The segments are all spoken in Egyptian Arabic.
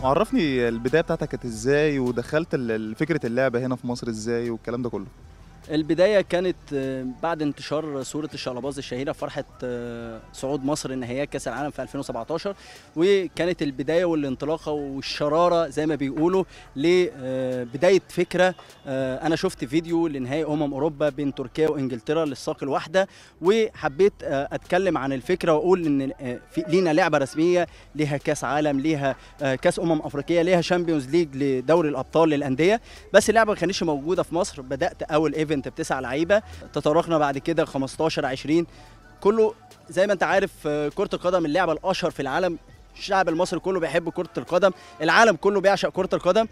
عرفني البدايه بتاعتك كانت ازاي ودخلت ال- ال- فكره اللعبه هنا في مصر ازاي والكلام ده كله البداية كانت آه، بعد انتشار صورة الشقلباز الشهيرة في فرحة آه، صعود مصر لنهائيات كأس العالم في 2017 وكانت البداية والانطلاقة والشرارة زي ما بيقولوا لبداية فكرة آه، أنا شفت فيديو لنهائي أمم أوروبا بين تركيا وإنجلترا للساق الواحدة وحبيت آه، أتكلم عن الفكرة وأقول إن آه، في لينا لعبة رسمية ليها كأس عالم ليها آه، كأس أمم أفريقية ليها شامبيونز ليج لدوري الأبطال للأندية بس اللعبه ما كانتش موجوده في مصر بدات اول ايفنت بتسع لعيبه تطرقنا بعد كده 15 20 كله زي ما انت عارف آه، كره القدم اللعبه الاشهر في العالم الشعب المصري كله بيحب كره القدم العالم كله بيعشق كره القدم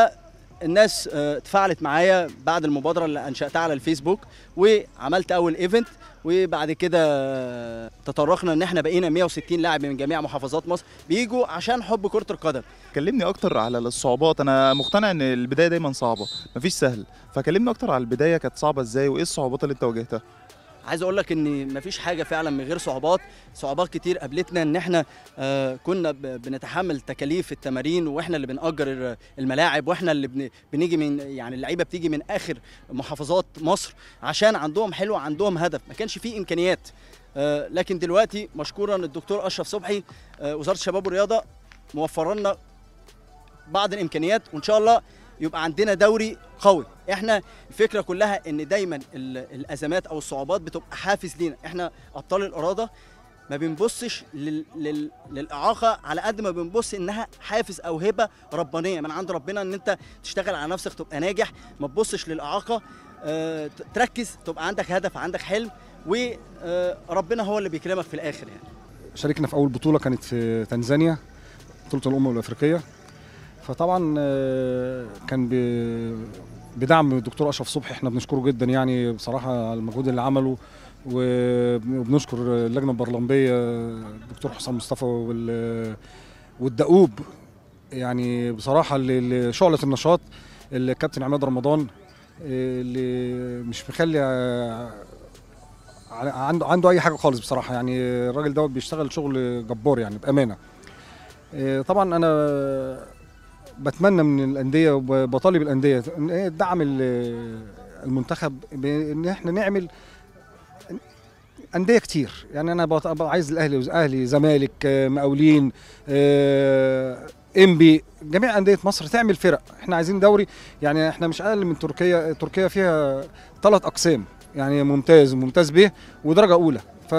فالناس آه، اتفاعلت معايا بعد المبادره اللي انشاتها على الفيسبوك وعملت اول ايفنت وبعد كده آه، تطرقنا ان احنا بقينا 160 لاعب من جميع محافظات مصر بيجوا عشان حب كره القدم كلمني اكتر على الصعوبات انا مقتنع ان البدايه دايما صعبه مفيش سهل فكلمني اكتر على البدايه كانت صعبه ازاي وايه الصعوبات اللي انت واجهتها عايز اقول لك ان مفيش حاجه فعلا من غير صعوبات صعوبات كتير قابلتنا ان احنا آه كنا ب- بنتحمل تكاليف التمارين واحنا اللي بنأجر ال- الملاعب واحنا اللي بن بنيجي من يعني اللعيبه بتيجي من اخر محافظات مصر عشان عندهم حلو عندهم هدف ما كانش فيه امكانيات آه لكن دلوقتي مشكورا الدكتور اشرف صبحي آه وزاره الشباب والرياضه موفر لنا بعض الامكانيات وان شاء الله يبقى عندنا دوري قوي احنا الفكره كلها ان دايما ال- الازمات او الصعوبات بتبقى حافز لينا احنا ابطال الاراده ما بنبصش لل... لل... للاعاقه على قد ما بنبص انها حافز او هبه ربانيه من عند ربنا ان انت تشتغل على نفسك تبقى ناجح ما تبصش للاعاقه آه، ت- تركز تبقى عندك هدف عندك حلم وربنا هو اللي بيكرمك في الاخر يعني شاركنا في اول بطوله كانت في تنزانيا بطوله الامم الافريقيه فطبعا آه، كان ب- بدعم الدكتور اشرف صبحي احنا بنشكره جدا يعني بصراحه على المجهود اللي عمله وب- وبنشكر اللجنه البرلمبيه الدكتور حسام مصطفى وال- والدؤوب يعني بصراحه اللي- اللي شعله النشاط الكابتن عماد رمضان آه، اللي مش مخلي آه، عنده عنده اي حاجه خالص بصراحه يعني الراجل دوت بيشتغل شغل جبار يعني بامانه إيه، طبعا انا بتمنى من الانديه وبطالب الانديه ان هي تدعم ال- المنتخب بان احنا نعمل انديه كتير يعني انا بط- بقى عايز الاهلي اهلي زمالك آه، مقاولين آه، انبي جميع انديه مصر تعمل فرق احنا عايزين دوري يعني احنا مش اقل من تركيا تركيا فيها ثلاث اقسام يعني ممتاز وممتاز به ودرجه اولى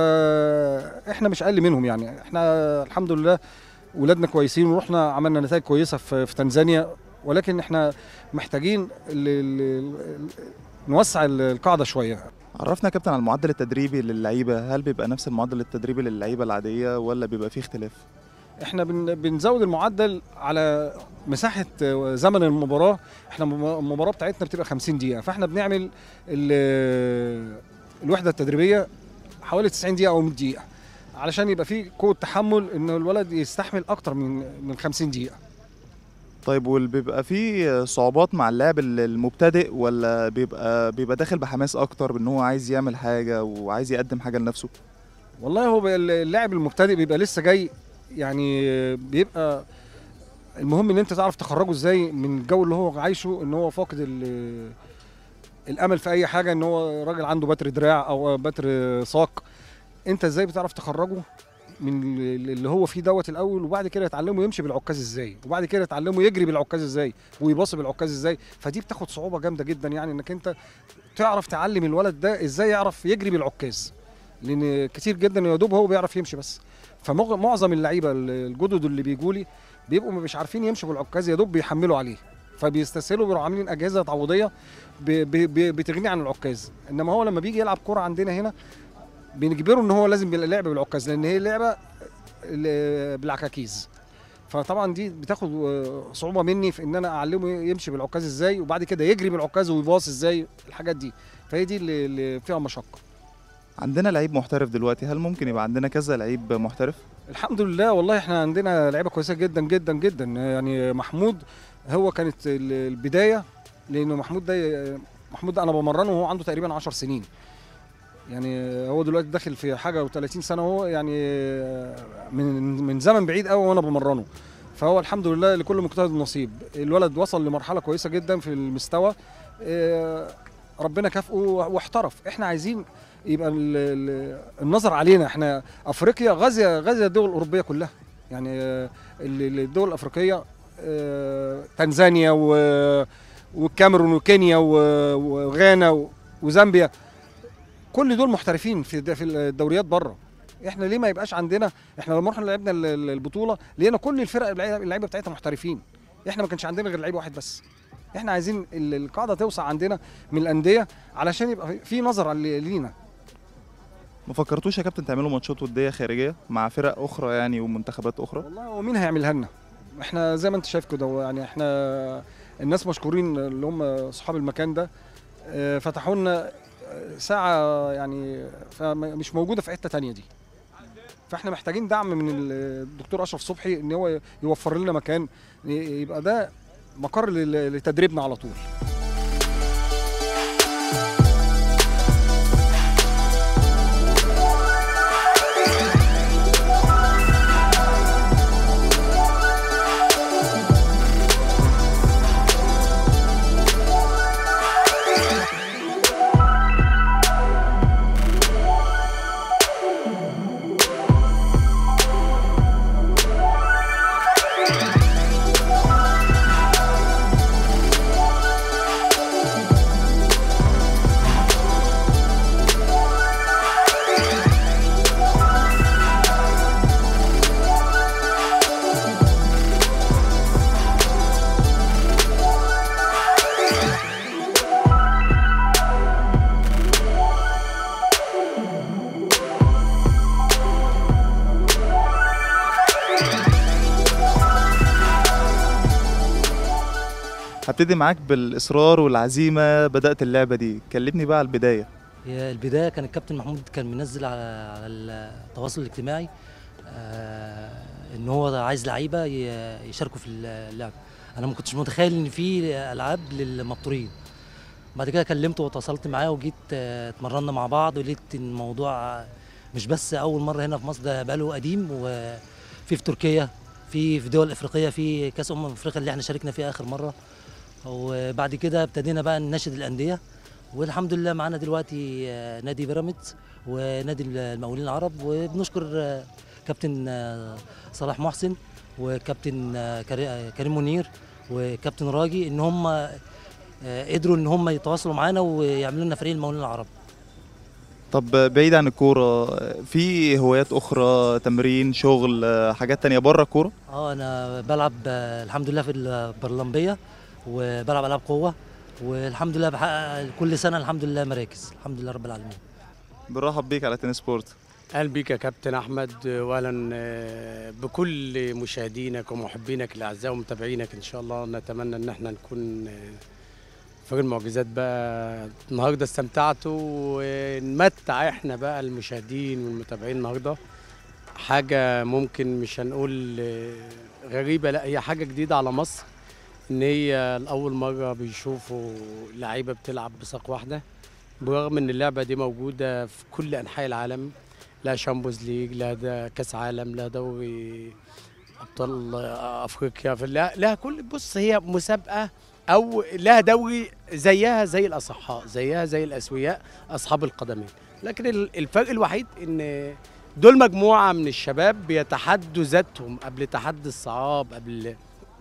فاحنا مش اقل منهم يعني احنا الحمد لله ولادنا كويسين ورحنا عملنا نتائج كويسه في, في تنزانيا ولكن احنا محتاجين ال ال ال نوسع ال- القاعده شويه عرفنا يا كابتن على المعدل التدريبي للعيبه هل بيبقى نفس المعدل التدريبي للعيبه العاديه ولا بيبقى فيه اختلاف احنا بن بنزود المعدل على مساحه زمن المباراه احنا الم- المباراه بتاعتنا بتبقى 50 دقيقه فاحنا بنعمل ال- الوحده التدريبيه حوالي 90 دقيقه او 100 دقيقه علشان يبقى في قوه تحمل ان الولد يستحمل اكتر من من 50 دقيقه طيب وبيبقى فيه صعوبات مع اللاعب ال- المبتدئ ولا بيبقى بيبقى داخل بحماس اكتر بان هو عايز يعمل حاجه وعايز يقدم حاجه لنفسه والله هو بقى اللاعب المبتدئ بيبقى لسه جاي يعني بيبقى المهم ان انت تعرف تخرجه ازاي من الجو اللي هو عايشه ان هو فاقد ال- الامل في اي حاجه ان هو راجل عنده بتر دراع او بتر ساق انت ازاي بتعرف تخرجه من اللي هو فيه دوت الاول وبعد كده يتعلمه يمشي بالعكاز ازاي وبعد كده يتعلمه يجري بالعكاز ازاي ويباصي بالعكاز ازاي فدي بتاخد صعوبه جامده جدا يعني انك انت تعرف تعلم الولد ده ازاي يعرف يجري بالعكاز لان كتير جدا يا دوب هو بيعرف يمشي بس فمعظم اللعيبه الجدد اللي بيجوا لي بيبقوا مش عارفين يمشوا بالعكاز يا دوب بيحملوا عليه فبيستسهلوا بيروحوا عاملين اجهزه تعويضيه ب- ب- ب- بتغنيه عن العكاز انما هو لما بيجي يلعب كوره عندنا هنا بنجبره ان هو لازم يبقى لعب بالعكاز لان هي لعبه ال- بالعكاكيز فطبعا دي بتاخد آه، صعوبه مني في ان انا اعلمه يمشي بالعكاز ازاي وبعد كده يجري بالعكاز ويباص ازاي الحاجات دي فهي دي اللي- اللي فيها مشقه عندنا لعيب محترف دلوقتي هل ممكن يبقى عندنا كذا لعيب محترف الحمد لله والله احنا عندنا لعيبه كويسه جدا جدا جدا يعني محمود هو كانت ال- البدايه لانه محمود ده محمود ده انا بمرنه وهو عنده تقريبا 10 سنين يعني هو دلوقتي داخل في حاجه و30 سنه هو يعني من من زمن بعيد قوي وانا بمرنه فهو الحمد لله لكل مجتهد نصيب الولد وصل لمرحله كويسه جدا في المستوى آه، ربنا كافئه واحترف احنا عايزين يبقى ال- ال- النظر علينا احنا افريقيا غازيه غازيه الدول الاوروبيه كلها يعني آه، ال- ال- الدول الافريقيه آه، تنزانيا و- والكاميرون وكينيا و- وغانا و- وزامبيا كل دول محترفين في الد- في الدوريات بره احنا ليه ما يبقاش عندنا احنا لما رحنا لعبنا ال- ال- البطوله لقينا كل الفرق اللعيبه اللعيبة بتاعتها محترفين احنا ما كانش عندنا غير لعيب واحد بس احنا عايزين ال- القاعده توسع عندنا من الانديه علشان يبقى في- في نظر على- لينا ما فكرتوش يا كابتن تعملوا ماتشات وديه خارجيه مع فرق اخرى يعني ومنتخبات اخرى والله ومين هيعملها لنا احنا زي ما انت شايف كده يعني احنا الناس مشكورين اللي هم اصحاب المكان ده اه، فتحوا لنا اه، ساعه يعني مش موجوده في حته تانية دي فاحنا محتاجين دعم من الدكتور اشرف صبحي ان هو يوفر لنا مكان يبقى ده مقر لل- لتدريبنا على طول هبتدي معاك بالاصرار والعزيمه بدات اللعبه دي كلمني بقى على البدايه هي البدايه كان الكابتن محمود كان منزل على على التواصل الاجتماعي آه ان هو عايز لعيبه ي- يشاركوا في اللعب انا ما كنتش متخيل ان في العاب للمبتورين بعد كده كلمته وتواصلت معاه وجيت آه، اتمرنا مع بعض ولقيت إن الموضوع مش بس اول مره هنا في مصر ده بقاله قديم وفي في تركيا في في دول افريقيه في كاس امم افريقيا اللي احنا شاركنا فيها اخر مره وبعد كده ابتدينا بقى نناشد الانديه والحمد لله معانا دلوقتي آه، نادي بيراميدز ونادي المقاولين العرب وبنشكر آه، كابتن آه، صلاح محسن وكابتن آه، كري- آه، كريم منير وكابتن راجي ان هم آه، قدروا ان هم يتواصلوا معانا ويعملوا لنا فريق المقاولين العرب طب بعيد عن الكوره في هوايات اخرى تمرين شغل حاجات تانية بره الكوره اه انا بلعب آه، الحمد لله في البرلمبيه وبلعب العاب قوه والحمد لله بحقق كل سنه الحمد لله مراكز الحمد لله رب العالمين بنرحب بيك على تنس سبورت اهلا بيك يا كابتن احمد واهلا آه، بكل مشاهدينك ومحبينك الاعزاء ومتابعينك ان شاء الله نتمنى ان احنا نكون آه، فريق المعجزات بقى النهارده استمتعتوا ونمتع احنا بقى المشاهدين والمتابعين النهارده حاجه ممكن مش هنقول آه، غريبه لا هي حاجه جديده على مصر ان هي لاول مره بيشوفوا لعيبه بتلعب بساق واحده برغم ان اللعبه دي موجوده في كل انحاء العالم لها شامبوز ليج لها دا كاس عالم لها دوري ابطال افريقيا فلها لها كل بص هي مسابقه او لها دوري زيها زي الاصحاء زيها زي الاسوياء اصحاب القدمين لكن ال- الفرق الوحيد ان دول مجموعه من الشباب بيتحدوا ذاتهم قبل تحدي الصعاب قبل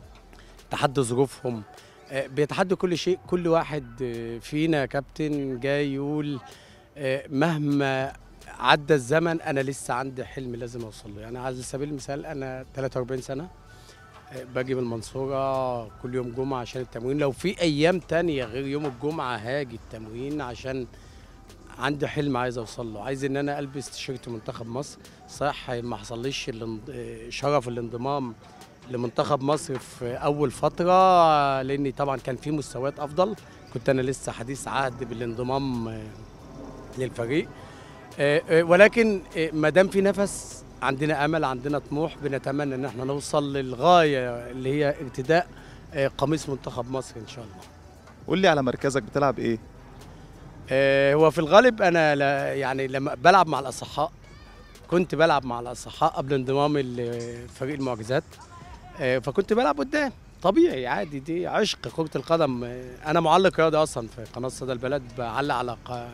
تحدي ظروفهم آه، بيتحدوا كل شيء كل واحد آه، فينا يا كابتن جاي يقول آه، مهما عدى الزمن انا لسه عندي حلم لازم اوصل له يعني على سبيل المثال انا 43 سنه آه، باجي من المنصوره كل يوم جمعه عشان التمرين لو في ايام تانية غير يوم الجمعه هاجي التمرين عشان عندي حلم عايز اوصل له عايز ان انا البس تيشيرت منتخب مصر صح ما حصليش الانض- آه، شرف الانضمام لمنتخب مصر في اول فتره لاني طبعا كان في مستويات افضل كنت انا لسه حديث عهد بالانضمام آه، للفريق آه، آه، ولكن آه، ما دام في نفس عندنا امل عندنا طموح بنتمنى ان احنا نوصل للغايه اللي هي ارتداء آه، قميص منتخب مصر ان شاء الله قول لي على مركزك بتلعب ايه آه، هو في الغالب انا لا يعني لما بلعب مع الاصحاء كنت بلعب مع الاصحاء قبل انضمامي لفريق المعجزات آه، فكنت بلعب قدام طبيعي عادي دي عشق كرة القدم آه، أنا معلق رياضي أصلا في قناة صدى البلد بعلق على ق-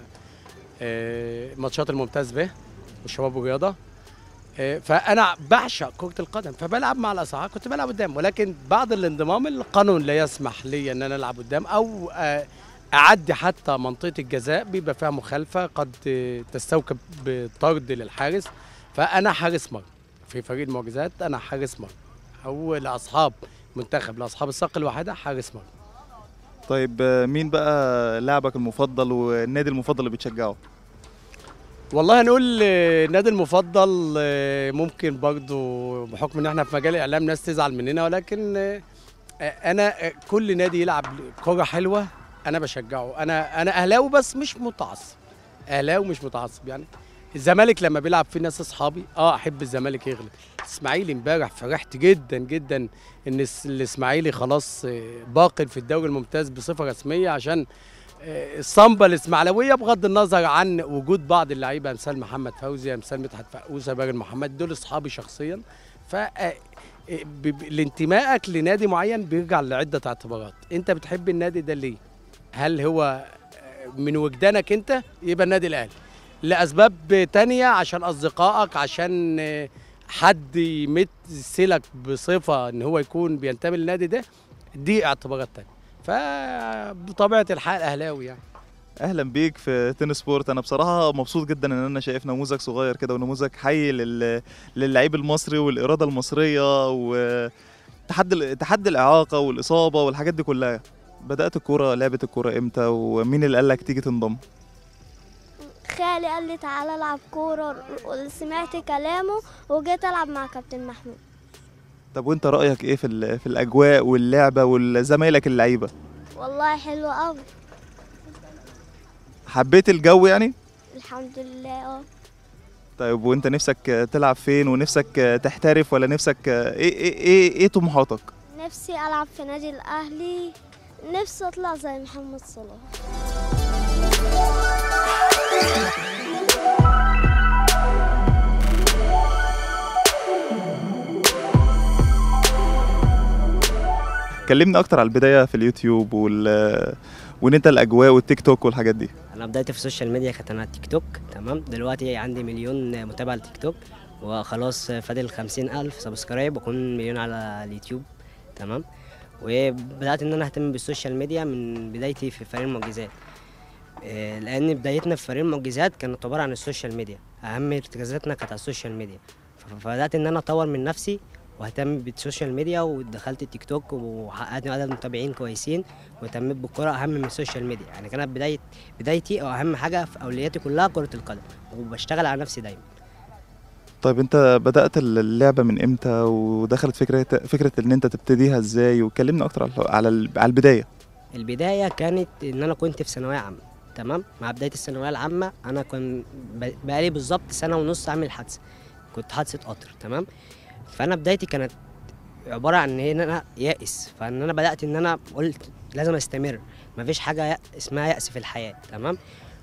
آه، ماتشات الممتاز به والشباب والرياضة آه، فأنا بعشق كرة القدم فبلعب مع الأصحاب كنت بلعب قدام ولكن بعد الانضمام القانون لا يسمح لي إن أنا ألعب قدام أو آه، أعدي حتى منطقة الجزاء بيبقى فيها مخالفة قد آه، تستوجب بطرد للحارس فأنا حارس مرمى في فريق المعجزات أنا حارس مرمى او لاصحاب منتخب لاصحاب الصق الواحده حارس مرمى طيب آه، مين بقى لاعبك المفضل والنادي المفضل اللي بتشجعه والله هنقول آه، النادي المفضل آه، ممكن برضو بحكم ان احنا في مجال الاعلام ناس تزعل مننا ولكن آه، آه، انا آه، كل نادي يلعب كره حلوه انا بشجعه انا انا اهلاوي بس مش متعصب اهلاوي مش متعصب يعني الزمالك لما بيلعب فيه ناس اصحابي اه احب الزمالك يغلب الاسماعيلي امبارح فرحت جدا جدا ان الس- الاسماعيلي خلاص آه، باقي في الدوري الممتاز بصفه رسميه عشان آه، الصمبه الاسماعيلويه بغض النظر عن وجود بعض اللعيبه امثال محمد فوزي امثال مدحت فقوسه باجر محمد دول اصحابي شخصيا ف آه، ب- ب- لانتمائك لنادي معين بيرجع لعده اعتبارات انت بتحب النادي ده ليه هل هو آه، من وجدانك انت يبقى النادي الاهلي لاسباب تانية عشان اصدقائك عشان آه، حد يمثلك بصفه ان هو يكون بينتمي للنادي ده دي اعتبارات تانية فبطبيعه الحال اهلاوي يعني اهلا بيك في تنس سبورت انا بصراحه مبسوط جدا ان انا شايف نموذج صغير كده ونموذج حي لل... للعيب المصري والاراده المصريه وتحدي تحدي الاعاقه والاصابه والحاجات دي كلها بدات الكوره لعبه الكوره امتى ومين اللي قال لك تيجي تنضم خالي قال لي تعالى العب كورة سمعت كلامه وجيت العب مع كابتن محمود طب وانت رايك ايه في ال... في الاجواء واللعبه وزمايلك اللعيبه والله حلو قوي حبيت الجو يعني الحمد لله اه طيب وانت نفسك تلعب فين ونفسك تحترف ولا نفسك ايه ايه ايه, إيه طموحاتك نفسي العب في نادي الاهلي نفسي اطلع زي محمد صلاح كلمني اكتر على البدايه في اليوتيوب وال وان انت الاجواء والتيك توك والحاجات دي انا بدايتي في السوشيال ميديا كانت انا تيك توك تمام دلوقتي عندي مليون متابع على تيك توك وخلاص فاضل خمسين الف سبسكرايب واكون مليون على اليوتيوب تمام وبدات ان انا اهتم بالسوشيال ميديا من بدايتي في فريق المعجزات إيه، لان بدايتنا في فريق المعجزات كانت عباره عن السوشيال ميديا اهم ارتكازاتنا كانت على السوشيال ميديا ف- فبدات ان انا اطور من نفسي واهتم بالسوشيال ميديا ودخلت التيك توك وحققت عدد متابعين كويسين واهتميت بالكرة اهم من السوشيال ميديا يعني كانت بدايه بدايتي او اهم حاجه في اولوياتي كلها كره القدم وبشتغل على نفسي دايما طيب انت بدات اللعبه من امتى ودخلت فكره فكره ان انت تبتديها ازاي وكلمني اكتر على على ال- على البدايه البدايه كانت ان انا كنت في ثانويه عامه تمام مع بدايه الثانويه العامه انا كنت ب- بقالي بالظبط سنه ونص عامل حادثه كنت حادثه قطر تمام فانا بدايتي كانت عباره عن ان انا يائس فان انا بدات ان انا قلت لازم استمر مفيش حاجه اسمها يأس في الحياه تمام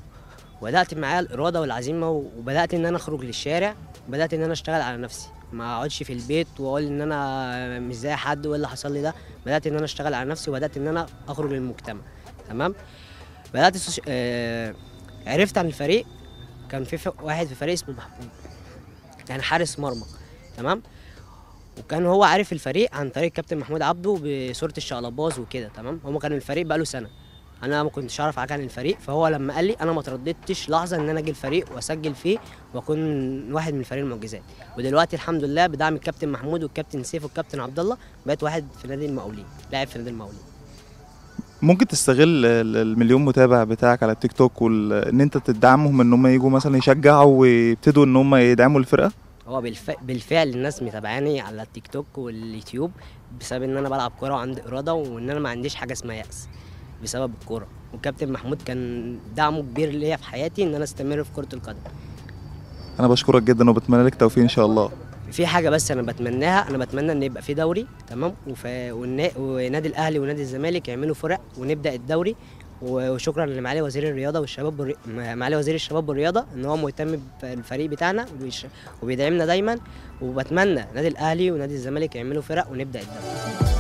بدات معايا الاراده والعزيمه وبدات ان انا اخرج للشارع بدات ان انا اشتغل على نفسي ما اقعدش في البيت واقول ان انا مش زي حد وايه اللي حصل لي ده بدات ان انا اشتغل على نفسي وبدات ان انا اخرج للمجتمع تمام بدات السوش... آه... عرفت عن الفريق كان في ف... واحد في فريق اسمه محمود كان حارس مرمى تمام وكان هو عارف الفريق عن طريق كابتن محمود عبده بصوره الشقلباز وكده تمام هو كان الفريق بقاله سنه انا ما كنتش اعرف حاجه عن الفريق فهو لما قال لي انا ما ترددتش لحظه ان انا اجي الفريق واسجل فيه واكون واحد من فريق المعجزات ودلوقتي الحمد لله بدعم الكابتن محمود والكابتن سيف والكابتن عبد الله بقيت واحد في نادي المقاولين لاعب في نادي المقاولين ممكن تستغل ال- المليون متابع بتاعك على التيك توك وان انت تدعمهم ان هم يجوا مثلا يشجعوا ويبتدوا ان هم يدعموا الفرقه هو بالف... بالفعل الناس متابعاني على التيك توك واليوتيوب بسبب ان انا بلعب كوره وعندي اراده وان انا ما عنديش حاجه اسمها يأس بسبب الكوره والكابتن محمود كان دعمه كبير ليا في حياتي ان انا استمر في كره القدم انا بشكرك جدا وبتمنى لك توفيق ان شاء الله في حاجه بس انا بتمناها انا بتمنى ان يبقى في دوري تمام وف... والنا... ونادي الاهلي ونادي الزمالك يعملوا فرق ونبدا الدوري وشكرا لمعالي وزير الرياضه والشباب والري... معالي وزير الشباب والرياضه ان هو مهتم بالفريق بتاعنا وبيش... وبيدعمنا دايما وبتمنى نادي الاهلي ونادي الزمالك يعملوا فرق ونبدا الدوري